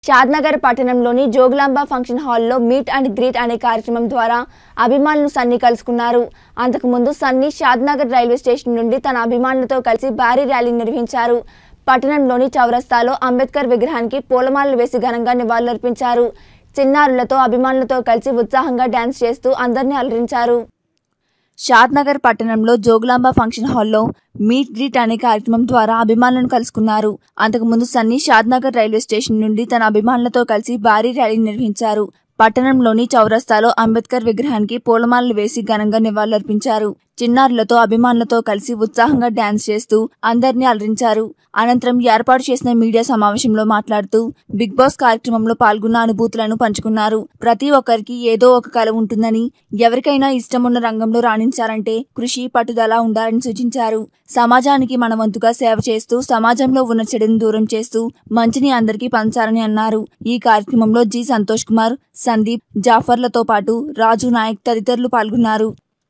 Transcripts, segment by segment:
షాద్నగర్ పట్టణంలోని జోగులాంబ ఫంక్షన్ హాల్లో meet and greet అనే కార్యక్రమం ద్వారా అభిమానులు సన్నీ కలుసుకున్నారు అంతకుముందు సన్నీ షాద్నగర్ రైల్వే స్టేషన్ నుండి తన అభిమానులతో కలిసి భారీ ర్యాలీ నిర్వహించారు పట్టణంలోని చౌరస్తాలో అంబేద్కర్ విగ్రహానికి పూలమాలలు వేసి ఘనంగా నివాళులర్పించారు చిన్నారులతో అభిమానులతో కలిసి ఉత్సాహంగా డ్యాన్స్ చేస్తూ అందరినీ అలరించారు షాద్నగర్ పట్టణంలో జోగులాంబ ఫంక్షన్ హాల్లో మీట్ గ్రీట్ అనే కార్యక్రమం ద్వారా అభిమానులను కలుసుకున్నారు అంతకుముందు సన్నీ షాద్నగర్ రైల్వే స్టేషన్ నుండి తన అభిమానులతో కలిసి భారీ ర్యాలీ నిర్వహించారు పట్టణంలోని చౌరస్తాలో అంబేద్కర్ విగ్రహానికి పూలమాలలు వేసి ఘనంగా నివాళులర్పించారు చిన్నారులతో అభిమానులతో కలిసి ఉత్సాహంగా డ్యాన్స్ చేస్తూ అందరినీ అలరించారు అనంతరం ఏర్పాటు చేసిన మీడియా సమావేశంలో మాట్లాడుతూ బిగ్ బాస్ కార్యక్రమంలో పాల్గొన్న అనుభూతులను పంచుకున్నారు ప్రతి ఒక్కరికి ఏదో ఒక కళ ఉంటుందని ఎవరికైనా ఇష్టమున్న రంగంలో రాణించాలంటే కృషి పట్టుదల ఉండాలని సూచించారు సమాజానికి మన వంతుగా సేవ చేస్తూ సమాజంలో ఉన్న చెడును దూరం చేస్తూ మంచిని అందరికీ పంచాలని అన్నారు ఈ కార్యక్రమంలో జి సంతోష్ కుమార్ సందీప్ జాఫర్లతో పాటు రాజు నాయక్ తదితరులు పాల్గొన్నారు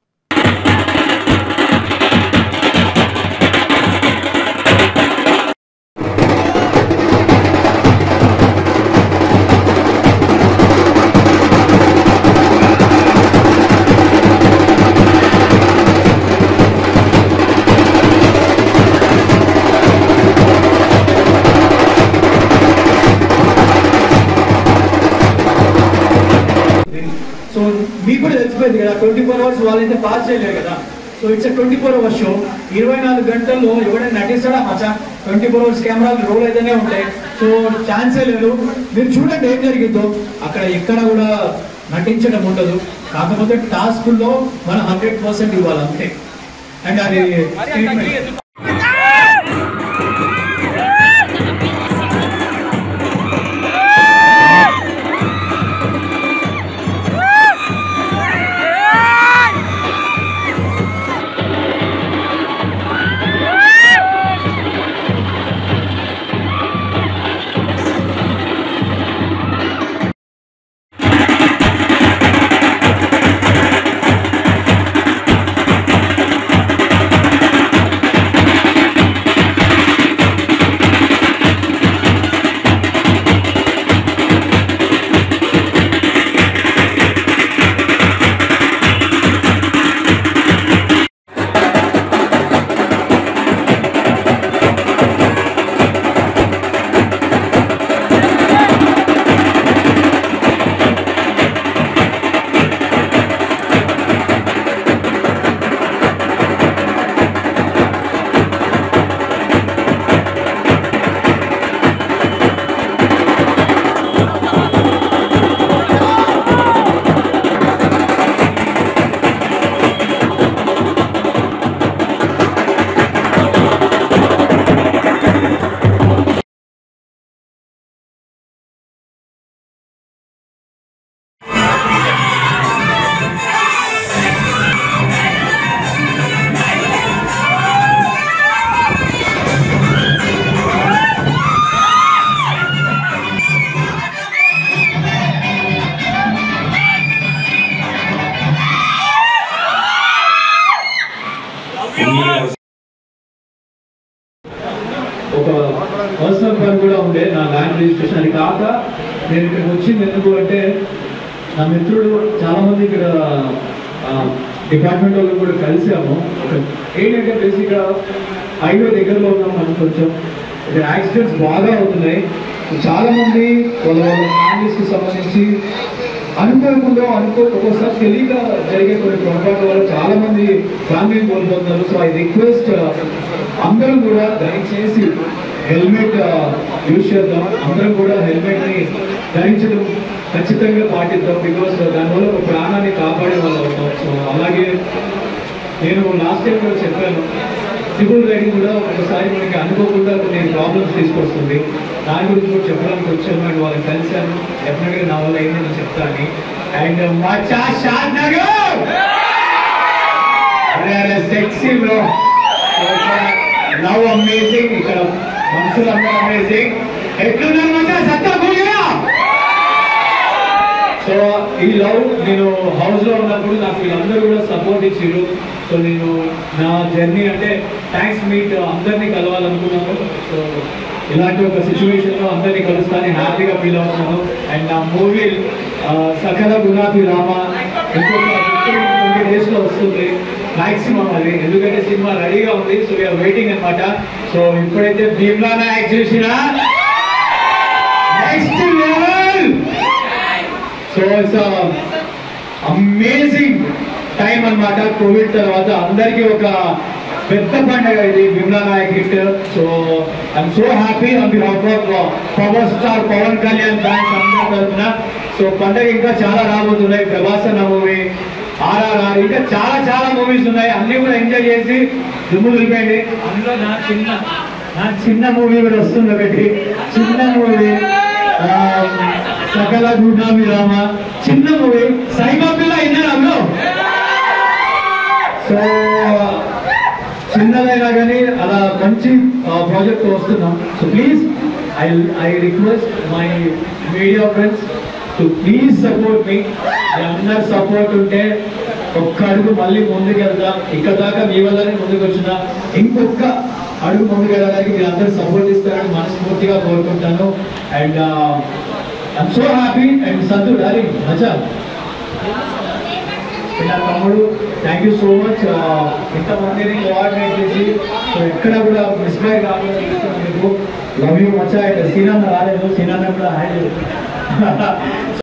సో మీకు కూడా తెలిసిపోయింది కదా ట్వంటీ ఫోర్ అవర్స్ వాళ్ళైతే పాస్ చేయలేరు కదా so it's twenty four hours show ఇరవై నాలుగు గంటల్లో ఎవడైనా నటిస్తాడా మచ్చా ట్వంటీ ఫోర్ అవర్స్ కెమెరాలు రోల్ అయితేనే ఉంటాయి సో ఛాన్సే లేదు మీరు చూడండి ఏం జరిగిందో అక్కడ ఎక్కడ కూడా నటించడం ఉండదు కాకపోతే టాస్కుల్లో మనం హండ్రెడ్ పర్సెంట్ ఇవ్వాలి అంతే అండ్ అది statement. ఒక పర్సనల్ పని కూడా ఉండే నా ల్యాండ్ రిజిస్ట్రేషన్ అది కాక నేను ఇక్కడికి వచ్చింది ఎందుకు అంటే నా మిత్రుడు చాలా మంది ఇక్కడ డిపార్ట్మెంట్ వాళ్ళు కూడా కలిసాము ఒక ఏంటంటే బేసిక్గా హైవే దగ్గరలో ఉన్నాం మనం కొంచెం ఇక్కడ యాక్సిడెంట్స్ బాగా అవుతున్నాయి చాలా మంది వాళ్ళ వాళ్ళ ఫ్యామిలీస్కి సంబంధించి అనుకోకుండా అనుకో ఒక్కోసారి తెలియక జరిగే కొన్ని పొరపాట్ల వల్ల చాలా మంది ఫ్యామిలీని కోల్పోతున్నారు సో ఐ రిక్వెస్ట్ అందరం కూడా దయచేసి హెల్మెట్ యూజ్ చేద్దాం అందరం కూడా హెల్మెట్ ని ధరించడం ఖచ్చితంగా పాటిద్దాం బికాస్ దానివల్ల ఒక ప్రాణాన్ని కాపాడే వాళ్ళు అవుతాం సో అలాగే నేను లాస్ట్ టైం కూడా చెప్పాను ట్రిపుల్ రైడింగ్ కూడా ఒకసారి మనకి అనుకోకుండా కొన్ని ప్రాబ్లమ్స్ తీసుకొస్తుంది దాని గురించి కూడా చెప్పడానికి వచ్చాను అండ్ వాళ్ళకి కలిశాను డెఫినెట్గా నా వల్ల ఏంటని చెప్తాను అండ్ మచ్చా షాద్ నగర్ అరే అరే సెక్సీ బ్రో లవ్ అమేజింగ్ ఇక్కడ మనుషులందరూ అమేజింగ్ ఎట్లున్నారు మచ్చా సత్తా కూలిగా సో ఈ లవ్ నేను హౌస్ లో ఉన్నప్పుడు నాకు వీళ్ళందరూ కూడా సపోర్ట్ ఇచ్చిర్రు సో నేను నా జర్నీ అంటే థ్యాంక్స్ మీట్ అందరినీ కలవాలనుకున్నాను సో ఇలాంటి ఒక సిచ్యువేషన్లో అందరినీ కలుస్తాను హ్యాపీగా ఫీల్ అవుతున్నాను అండ్ నా మూవీ సకల గులాబీ రామ ఇంకొక ట్వంటీ డేస్లో వస్తుంది మాక్సిమం అది ఎందుకంటే సినిమా రెడీగా ఉంది సో వీఆర్ వెయిటింగ్ అనమాట సో ఇప్పుడైతే భీమ్లా నాయక్ చూసిన next level so it's amazing time అన్నమాట కోవిడ్ తర్వాత అందరికీ ఒక పెద్ద పండుగ ఇది Bheemla Nayak hit so I'm so happy on behalf of power star Pawan Kalyan fans అందరి తరఫున సో పండుగ ఇంకా చాలా రాబోతున్నాయి ప్రభాస్ అన్న మూవీ ఆర్ఆర్ఆర్ ఇంకా చాలా చాలా మూవీస్ ఉన్నాయి అన్ని కూడా ఎంజాయ్ చేసి దుమ్ము దులిపేయండి అందులో నా చిన్న నా చిన్న మూవీ కూడా వస్తుంది ఒకటి చిన్న మూవీ సకల గుణామి రామ చిన్న మూవీ సైబాబిల్ల అయినారు అందులో సో చిన్నదైనా కానీ అలా మంచి ప్రాజెక్ట్ వస్తున్నాం so please I I request my media friends to please support మీ అందరు సపోర్ట్ ఉంటే ఒక్క అడుగు మళ్ళీ ముందుకు వెళ్దాం ఇక్కడ దాకా మీ వల్లనే ముందుకు వచ్చిన ఇంకొక అడుగు ముందుకు వెళ్ళడానికి మీరు అందరు సపోర్ట్ ఇస్తారని మనస్ఫూర్తిగా కోరుకుంటాను and I'm so happy and Santhu darling మజా నా తమ్ముడు థ్యాంక్ యూ సో మచ్ ఇంతమందిని కోఆర్డినేట్ చేసి సో ఎక్కడ కూడా మిస్ఫైర్ కాకుండా మీకు లవ్ యూ మచ్చా అండ్ సీనన్న రాలేదు సీనన్న కూడా హాయ్